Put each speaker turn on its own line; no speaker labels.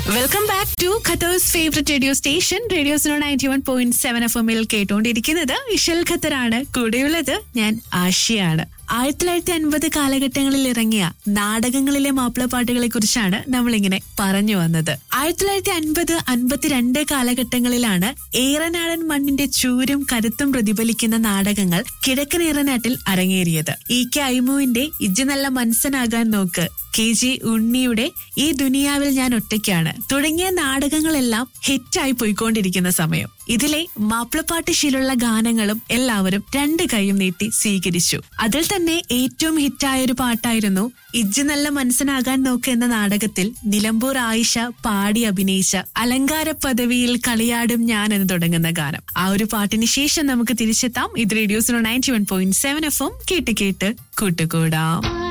welcome back to Qatar's favourite radio station radio zero ninety one point seven F എമ്മിൽ കേട്ടുകൊണ്ടിരിക്കുന്നത് ഇഷൽ ഖത്തറാണ് കൂടെയുള്ളത് ഞാൻ ആഷിയാണ് ആയിരത്തി തൊള്ളായിരത്തി അൻപത് കാലഘട്ടങ്ങളിൽ ഇറങ്ങിയ നാടകങ്ങളിലെ മാപ്പിളപ്പാട്ടുകളെ കുറിച്ചാണ് നമ്മളിങ്ങനെ പറഞ്ഞു വന്നത് ആയിരത്തി തൊള്ളായിരത്തി അൻപത് അൻപത്തിരണ്ട് കാലഘട്ടങ്ങളിലാണ് ഏറനാടൻ മണ്ണിന്റെ ചൂരും കരുത്തും പ്രതിഫലിക്കുന്ന നാടകങ്ങൾ കിഴക്കൻ ഏറനാട്ടിൽ അരങ്ങേറിയത് ഇ കെ ഐമുവിന്റെ ഇജ്ജ് നല്ല മനസ്സനാകാൻ നോക്ക് കെ ജി ഉണ്ണിയുടെ ഈ ദുനിയാവിൽ ഞാൻ ഒറ്റയ്ക്കാണ് തുടങ്ങിയ നാടകങ്ങളെല്ലാം ഹിറ്റായി പോയിക്കൊണ്ടിരിക്കുന്ന സമയം ഇതിലെ മാപ്പിളപ്പാട്ട് ശീലുള്ള ഗാനങ്ങളും എല്ലാവരും രണ്ട് കൈയും നീട്ടി സ്വീകരിച്ചു അതിൽ തന്നെ ഏറ്റവും ഹിറ്റായ ഒരു പാട്ടായിരുന്നു ഇജ്ജ് നല്ല മനസ്സിനാകാൻ നോക്ക് എന്ന നാടകത്തിൽ നിലമ്പൂർ ആയിഷ പാടി അഭിനയിച്ച അലങ്കാര പദവിയിൽ കളിയാടും ഞാൻ എന്ന് തുടങ്ങുന്ന ഗാനം ആ ഒരു പാട്ടിന് ശേഷം നമുക്ക് തിരിച്ചെത്താം ഇത് റേഡിയോസിനോ ninety one point seven F M കേട്ട് കേട്ട് കൂട്ടുകൂടാം